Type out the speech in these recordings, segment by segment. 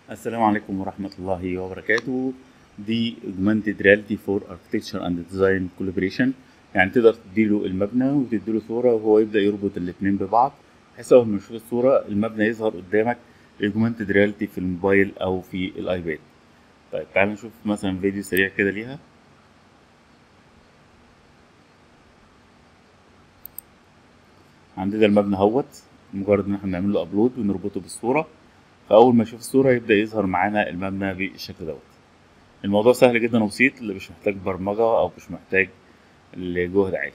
السلام عليكم ورحمة الله وبركاته دي augmented reality for architecture and design collaboration يعني تقدر تديله المبنى وتديله صورة وهو يبدأ يربط الاتنين ببعض بحيث أول ما يشوف الصورة المبنى يظهر قدامك augmented reality في الموبايل أو في الآيباد طيب تعال نشوف مثلا فيديو سريع كده ليها عندنا المبنى اهوت مجرد ان احنا نعمل له ابلود ونربطه بالصوره فاول ما يشوف الصوره يبدا يظهر معانا المبنى بالشكل دوت الموضوع سهل جدا وبسيط اللي مش محتاج برمجه او مش محتاج لجهد عالي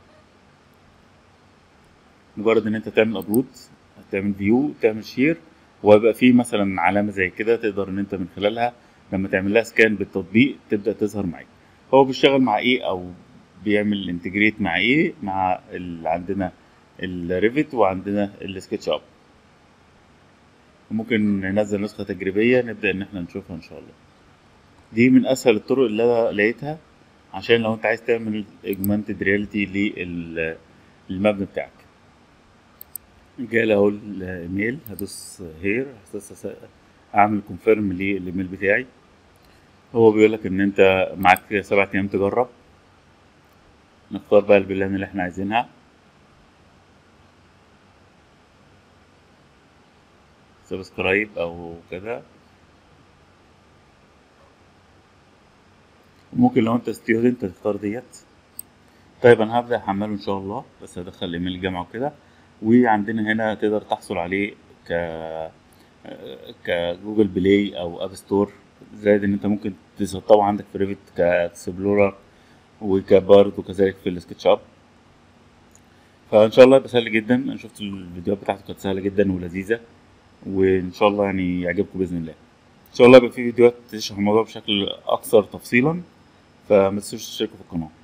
مجرد ان انت تعمل ابلود تعمل فيو تعمل شير ويبقى فيه مثلا علامه زي كده تقدر ان انت من خلالها لما تعمل لها سكان بالتطبيق تبدا تظهر معاك هو بيشتغل مع ايه او بيعمل انتجريت مع ايه مع اللي عندنا الريفت وعندنا السكتش اب ممكن ننزل نسخة تجريبية نبدأ إن احنا نشوفها إن شاء الله دي من أسهل الطرق اللي أنا لقيتها عشان لو أنت عايز تعمل augmented reality للمبنى بتاعك جالي أهو الإيميل هدوس هير أعمل كونفيرم للإيميل بتاعي هو بيقولك إن أنت معاك سبعة أيام تجرب نختار بقى البلان اللي احنا عايزينها سبسكرايب او كده ممكن لو انت ستودنت تختار ديت طيب انا هبدا احمله ان شاء الله بس هدخل ايميل الجامعه وكده وعندنا هنا تقدر تحصل عليه ك كجوجل بلاي او اب ستور زائد ان انت ممكن تسطبه عندك في ريفت كاكسبلورر وكبارد وكذلك في السكتش اب فان شاء الله يبقى سهل جدا انا شفت الفيديوهات بتاعته كانت سهله جدا ولذيذه وان شاء الله يعني يعجبكم باذن الله ان شاء الله يبقى في فيديوهات تشرح الموضوع بشكل اكثر تفصيلا فما تنسوش تشتركوا في القناه